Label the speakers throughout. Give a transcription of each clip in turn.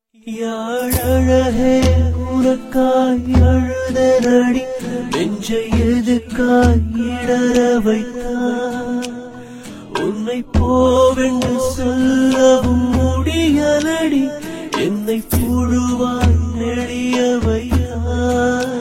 Speaker 1: யாழழகே உனக்காய் அழுத நடி நெஞ்சை எதுக்காய் இடற வைத்தாய் உன்னை போவென்று சொல்லவும் முடியலடி என்னை புழுவாய் நெளிய வைத்தாய்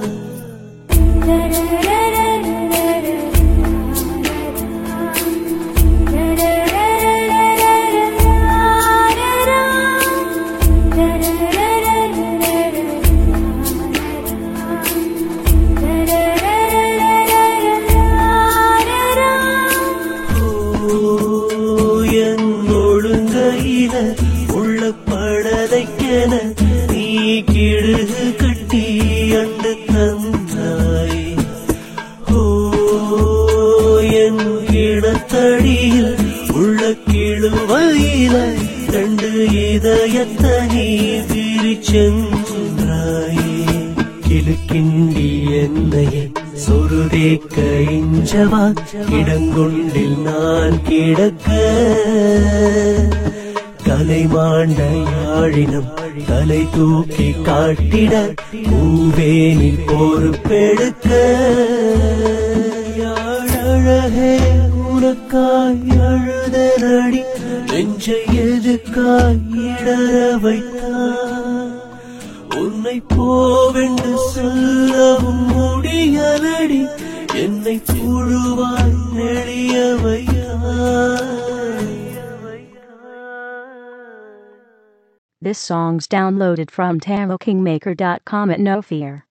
Speaker 1: என் ஒழுங்கையில உள்ள படலைக்கென நீ கிடுகு கட்டி அண்டு தந்தாய் ஓ என் கிடத்தடியில் உள்ள கிழுவையில ரெண்டு இதயத்தை நீ பிரிச்சென்றாயே கிழுக்கிண்டி என்னையே சொருதேக்க இஞ்சவா கிடங்கொண்டில் நான் கிடக்க கலை மாண்ட யாழினம் தலை தூக்கி காட்டிட பூவேனி பொறுப்பெடுக்க யாழழகே உனக்காய் அழுத நடி நெஞ்சை எதுக்காய் இடற வைத்தாய் உன்னை போவென்று சொல்லவும் முடியலடி என்னை புழுவாய் நெளிய வைத்தாய்
Speaker 2: This song's downloaded from TaroKingmaker.com at no fear.